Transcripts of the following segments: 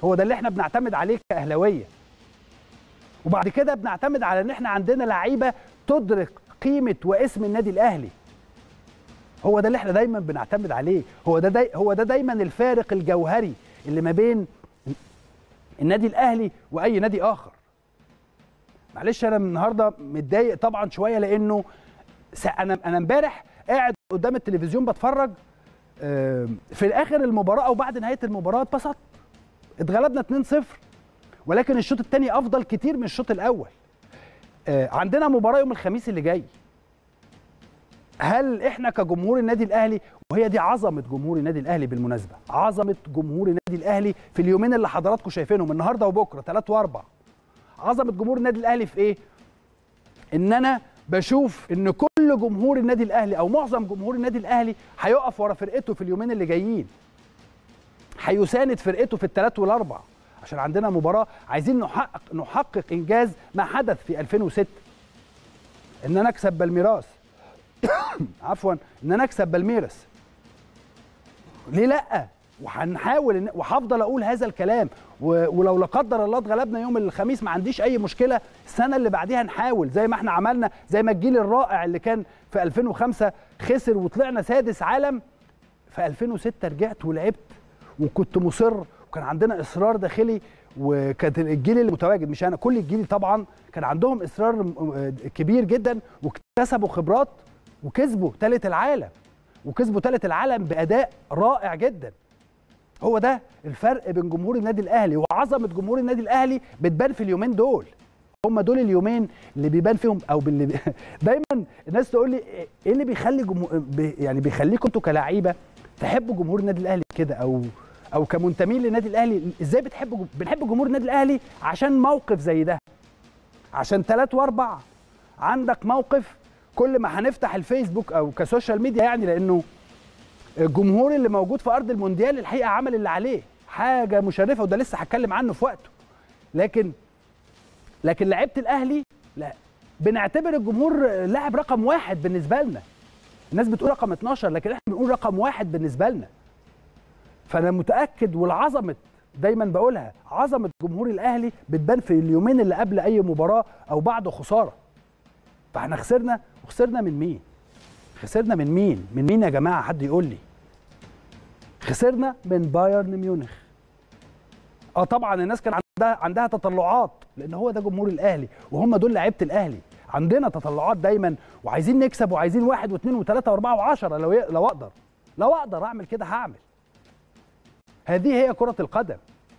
هو ده اللي احنا بنعتمد عليه كاهلاويه وبعد كده بنعتمد على ان احنا عندنا لعيبه تدرك قيمه واسم النادي الاهلي هو ده اللي احنا دايما بنعتمد عليه هو ده داي هو ده دايما الفارق الجوهري اللي ما بين النادي الاهلي واي نادي اخر معلش انا النهارده متضايق طبعا شويه لانه انا انا امبارح قاعد قدام التلفزيون بتفرج في اخر المباراه او بعد نهايه المباراه اتبسطت اتغلبنا 2-0 ولكن الشوط الثاني افضل كتير من الشوط الاول عندنا مباراه يوم الخميس اللي جاي هل احنا كجمهور النادي الاهلي وهي دي عظمه جمهور النادي الاهلي بالمناسبه عظمه جمهور النادي الاهلي في اليومين اللي حضراتكم شايفينهم النهارده وبكره 3 و4 عظمه جمهور النادي الاهلي في ايه ان انا بشوف ان كل جمهور النادي الاهلي او معظم جمهور النادي الاهلي هيقف ورا فرقته في اليومين اللي جايين هيساند فرقته في الثلاث والاربع عشان عندنا مباراه عايزين نحقق نحقق انجاز ما حدث في 2006 ان انا اكسب بالميراس عفوا ان انا اكسب بالميرس ليه لا وهنحاول إن... وهفضل اقول هذا الكلام و... ولو لا قدر الله اتغلبنا يوم الخميس ما عنديش اي مشكله السنه اللي بعديها نحاول زي ما احنا عملنا زي ما الجيل الرائع اللي كان في 2005 خسر وطلعنا سادس عالم في 2006 رجعت ولعبت وكنت مصر وكان عندنا اصرار داخلي وكانت الجيل اللي متواجد مش انا كل الجيل طبعا كان عندهم اصرار كبير جدا واكتسبوا خبرات وكسبوا ثالث العالم وكسبوا ثالث العالم باداء رائع جدا هو ده الفرق بين جمهور النادي الاهلي وعظمه جمهور النادي الاهلي بتبان في اليومين دول هم دول اليومين اللي بيبان فيهم او باللي بي... دايما الناس تقول لي ايه اللي بيخلي جمهور بي... يعني بيخليكم انتوا كلاعيبه تحبوا جمهور النادي الاهلي كده او او كمنتمين للنادي الاهلي ازاي بتحبوا بنحب جمهور النادي الاهلي عشان موقف زي ده عشان ثلاث واربع عندك موقف كل ما هنفتح الفيسبوك او كسوشيال ميديا يعني لانه الجمهور اللي موجود في ارض المونديال الحقيقه عمل اللي عليه حاجه مشرفه وده لسه هتكلم عنه في وقته لكن لكن لعيبه الاهلي لا بنعتبر الجمهور لاعب رقم واحد بالنسبه لنا الناس بتقول رقم 12 لكن احنا بنقول رقم واحد بالنسبه لنا فانا متاكد والعظمه دايما بقولها عظمه جمهور الاهلي بتبان في اليومين اللي قبل اي مباراه او بعد خساره فاحنا خسرنا وخسرنا من مين خسرنا من مين من مين يا جماعه حد يقول لي خسرنا من بايرن ميونخ اه طبعا الناس كان عندها عندها تطلعات لان هو ده جمهور الاهلي وهم دول لعيبه الاهلي عندنا تطلعات دايما وعايزين نكسب وعايزين واحد واثنين وثلاثه واربعه وعشره لو لو اقدر لو اقدر اعمل كده هعمل هذه هي كره القدم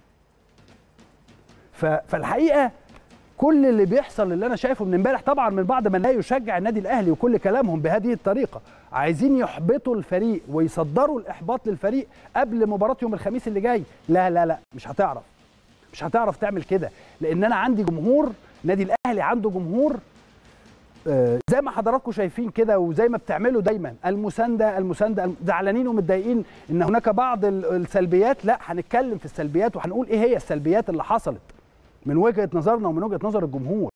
فالحقيقه كل اللي بيحصل اللي انا شايفه من امبارح طبعا من بعض من لا يشجع النادي الاهلي وكل كلامهم بهذه الطريقه عايزين يحبطوا الفريق ويصدروا الاحباط للفريق قبل مباراه يوم الخميس اللي جاي لا لا لا مش هتعرف مش هتعرف تعمل كده لان انا عندي جمهور نادي الاهلي عنده جمهور آه زي ما حضراتكم شايفين كده وزي ما بتعملوا دايما المسانده المسانده زعلانين ومتضايقين ان هناك بعض السلبيات لا هنتكلم في السلبيات وهنقول ايه هي السلبيات اللي حصلت من وجهه نظرنا ومن وجهه نظر الجمهور